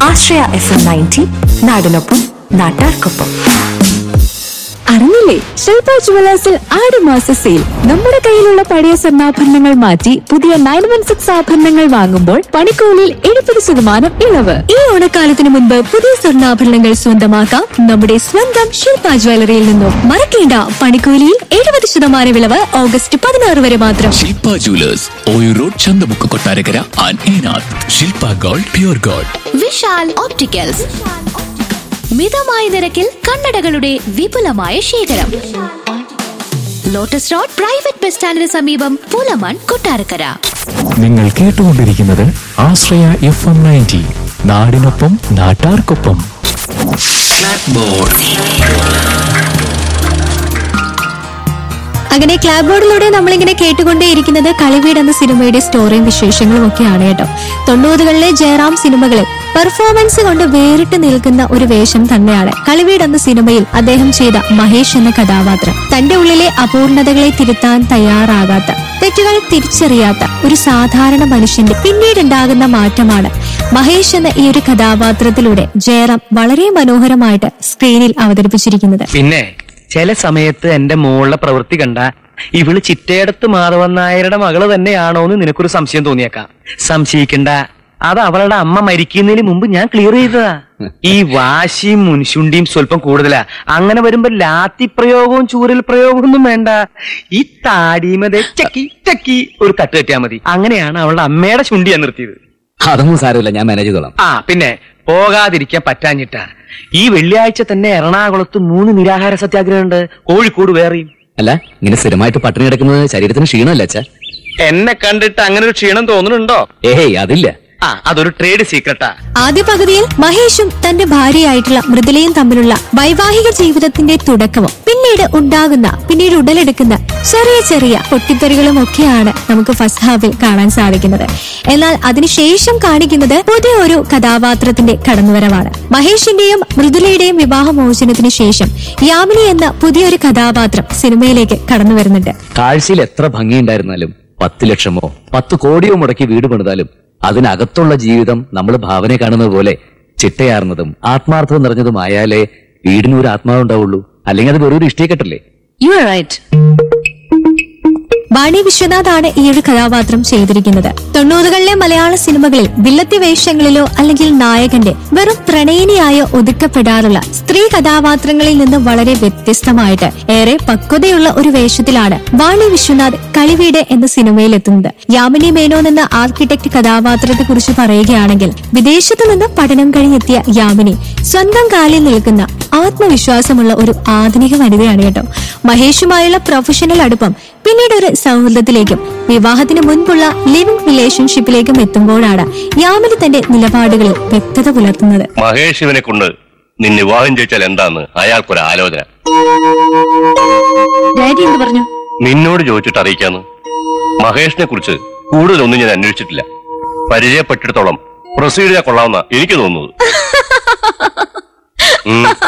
ആശ്രയ F M ninety നാടിനൊപ്പം നാട്ടാർക്കൊപ്പം അറിഞ്ഞില്ലേ ശില്പ ജുവലേഴ്സിൽ ആടുമാസ സെയിൽ നമ്മുടെ കയ്യിലുള്ള പഴയ സ്വർണ്ണാഭരണങ്ങൾ മാറ്റി പുതിയ നയൻ വൺ സിക്സ് ആഭരണങ്ങൾ വാങ്ങുമ്പോൾ പണിക്കൂലിയിൽ എഴുപത് ശതമാനം ഇളവ് ഈ ഓണക്കാലത്തിന് മുൻപ് പുതിയ സ്വർണ്ണാഭരണങ്ങൾ സ്വന്തമാക്കാം നമ്മുടെ സ്വന്തം ശില്പ ജ്വല്ലറിയിൽ നിന്നും മറക്കേണ്ട പണിക്കൂലിയിൽ എഴുപത് ശതമാനം ഇളവ് ഓഗസ്റ്റ് പതിനാറ് വരെ മാത്രം Shilpa jewellers Oyoor road Chanthamukku Kottarakkara and Enath Shilpa gold pure gold Vishal opticals മിതമായ നിരക്കിൽ കണ്ണടകളുടെ വിപുലമായ ശേഖരം ലോട്ടസ് റോഡ് പ്രൈവറ്റ് ബസ് സ്റ്റാൻഡിന് സമീപം പൂലമൺ കൊട്ടാരക്കര നിങ്ങൾ കേട്ടുകൊണ്ടിരിക്കുന്നത് ആശ്രയ എഫ് എം നയൻറ്റി നാടിനൊപ്പം നാട്ടാർക്കൊപ്പം അങ്ങനെ ക്ലാബ് ബോർഡിലൂടെ നമ്മളിങ്ങനെ കേട്ടുകൊണ്ടേയിരിക്കുന്നത് കളിവീട് എന്ന സിനിമയുടെ സ്റ്റോറിയും വിശേഷങ്ങളും ഒക്കെയാണ് കേട്ടോ തൊണ്ണൂറുകളിലെ ജയറാം സിനിമകളിൽ പെർഫോമൻസ് കൊണ്ട് വേറിട്ട് നിൽക്കുന്ന ഒരു വേഷം തന്നെയാണ് കളിവീട് എന്ന സിനിമയിൽ അദ്ദേഹം ചെയ്ത മഹേഷ് എന്ന കഥാപാത്രം തന്റെ ഉള്ളിലെ അപൂർണതകളെ തിരുത്താൻ തയ്യാറാകാത്ത തെറ്റുകൾ തിരിച്ചറിയാത്ത ഒരു സാധാരണ മനുഷ്യന്റെ പിന്നീടുണ്ടാകുന്ന മാറ്റമാണ് മഹേഷ് എന്ന ഈ ഒരു കഥാപാത്രത്തിലൂടെ ജയറാം വളരെ മനോഹരമായിട്ട് സ്ക്രീനിൽ അവതരിപ്പിച്ചിരിക്കുന്നത് പിന്നെ ചില സമയത്ത് എന്റെ മോളുടെ പ്രവൃത്തി കണ്ട ഇവള് ചിറ്റയടത്ത് മാധവൻ നായരുടെ മകള് തന്നെയാണോ എന്ന് നിനക്കൊരു സംശയം തോന്നിയേക്കാം സംശയിക്കണ്ട അത് അവളുടെ അമ്മ മരിക്കുന്നതിന് മുമ്പ് ഞാൻ ക്ലിയർ ചെയ്തതാ ഈ വാശിയും മുൻശുണ്ടിയും സ്വല്പം കൂടുതലാ അങ്ങനെ വരുമ്പോ ലാത്തി പ്രയോഗവും ചൂരൽ പ്രയോഗവും ഒന്നും വേണ്ട ഈ താടിമതെ ചക്കി ചക്കി ഒരു തട്ട് കെട്ടിയാ മതി അങ്ങനെയാണ് അവളുടെ അമ്മയുടെ ചുണ്ടിയാ നിർത്തിയത് അതൊന്നും സാരമില്ല ഞാൻ മാനേജ് ചെയ്തോളാം ആ പിന്നെ പോകാതിരിക്കാൻ പറ്റാഞ്ഞിട്ടാ ഈ വെള്ളിയാഴ്ച തന്നെ എറണാകുളത്ത് മൂന്ന് നിരാഹാര സത്യാഗ്രഹമുണ്ട് കോഴിക്കോട് വേറെയും അല്ല ഇങ്ങനെ സ്ഥിരമായിട്ട് പട്ടിണി കിടക്കുന്നത് ശരീരത്തിന് ക്ഷീണമല്ല അച്ഛാ എന്നെ കണ്ടിട്ട് അങ്ങനെ ഒരു ക്ഷീണം തോന്നുന്നുണ്ടോ ഏയ് അതില്ല ആ അതൊരു ട്രേഡ് സീക്രട്ടാ ആദ്യ പകുതിയിൽ മഹേഷും തന്റെ ഭാര്യയായിട്ടുള്ള മൃദുലയും തമ്മിലുള്ള വൈവാഹിക ജീവിതത്തിന്റെ തുടക്കവും പിന്നീട് ഉണ്ടാകുന്ന പിന്നീട് ഉടലെടുക്കുന്ന ചെറിയ ചെറിയ പൊട്ടിത്തെറികളും ഒക്കെയാണ് നമുക്ക് ഫസ്റ്റ് ഹാഫിൽ കാണാൻ സാധിക്കുന്നത് എന്നാൽ അതിനുശേഷം കാണിക്കുന്നത് പുതിയ ഒരു കഥാപാത്രത്തിന്റെ കടന്നുവരവാണ് മഹേഷിന്റെയും മൃദുലയുടെയും വിവാഹമോചനത്തിന് ശേഷം യാമിനി എന്ന പുതിയൊരു കഥാപാത്രം സിനിമയിലേക്ക് കടന്നു വരുന്നുണ്ട് കാഴ്ചയിൽ എത്ര ഭംഗിയുണ്ടായിരുന്നാലും പത്ത് ലക്ഷമോ പത്ത് കോടിയോ മുടക്കി വീട് പണിതാലും അതിനകത്തുള്ള ജീവിതം നമ്മൾ ഭാവനയെ കാണുന്നത് പോലെ ചിട്ടയാർന്നതും ആത്മാർത്ഥത നിറഞ്ഞതുമായാലേ വീടിന് ഒരു ആത്മാവുണ്ടാവുള്ളൂ അല്ലെങ്കിൽ അത് വെറൊരു ഇഷ്ടീക്കെട്ടല്ലേ യു ആർ റൈറ്റ് വാണി വിശ്വനാഥാണ് ഈ ഒരു കഥാപാത്രം ചെയ്തിരിക്കുന്നത് തൊണ്ണൂറുകളിലെ മലയാള സിനിമകളിൽ വില്ലത്തി വേഷങ്ങളിലോ അല്ലെങ്കിൽ നായകന്റെ വെറും പ്രണയിനിയായോ ഒതുക്കപ്പെടാറുള്ള സ്ത്രീ കഥാപാത്രങ്ങളിൽ നിന്ന് വളരെ വ്യത്യസ്തമായിട്ട് ഏറെ പക്വതയുള്ള ഒരു വേഷത്തിലാണ് വാണി വിശ്വനാഥ് കളിവീട് എന്ന സിനിമയിൽ എത്തുന്നത് യാമിനി മേനോൻ എന്ന ആർക്കിടെക്ട് കഥാപാത്രത്തെ കുറിച്ച് പറയുകയാണെങ്കിൽ വിദേശത്തു നിന്ന് പഠനം കഴിഞ്ഞെത്തിയ യാമിനി സ്വന്തം കാലിൽ നിൽക്കുന്ന ആത്മവിശ്വാസമുള്ള ഒരു ആധുനിക വനിതയാണ് കേട്ടോ മഹേഷുമായുള്ള പ്രൊഫഷണൽ അടുപ്പം പിന്നീട് ഒരു സൗഹൃദത്തിലേക്കും വിവാഹത്തിന് മുൻപുള്ള ലിവിംഗ് റിലേഷൻഷിപ്പിലേക്കും എത്തുമ്പോഴാണ് യാമിനി തന്റെ നിലപാടുകളിൽ വ്യക്തത പുലർത്തുന്നത് മഹേഷ് ഇവനെ കൊണ്ട് നിന്നെ വിവാഹം ചെയ്യിച്ചാൽ എന്താന്ന് അയാൾക്കൊരു ആലോചന ഡാഡി എന്ത് പറഞ്ഞു നിന്നോട് ചോദിച്ചിട്ട് അറിയിക്കാന്ന് മഹേഷിനെ കുറിച്ച് കൂടുതലൊന്നും ഞാൻ അന്വേഷിച്ചിട്ടില്ല പരിചയപ്പെട്ടിടത്തോളം പ്രൊസീഡ് ചെയ്യാൻ കൊള്ളാവുന്ന എനിക്ക് തോന്നുന്നത് ഉം.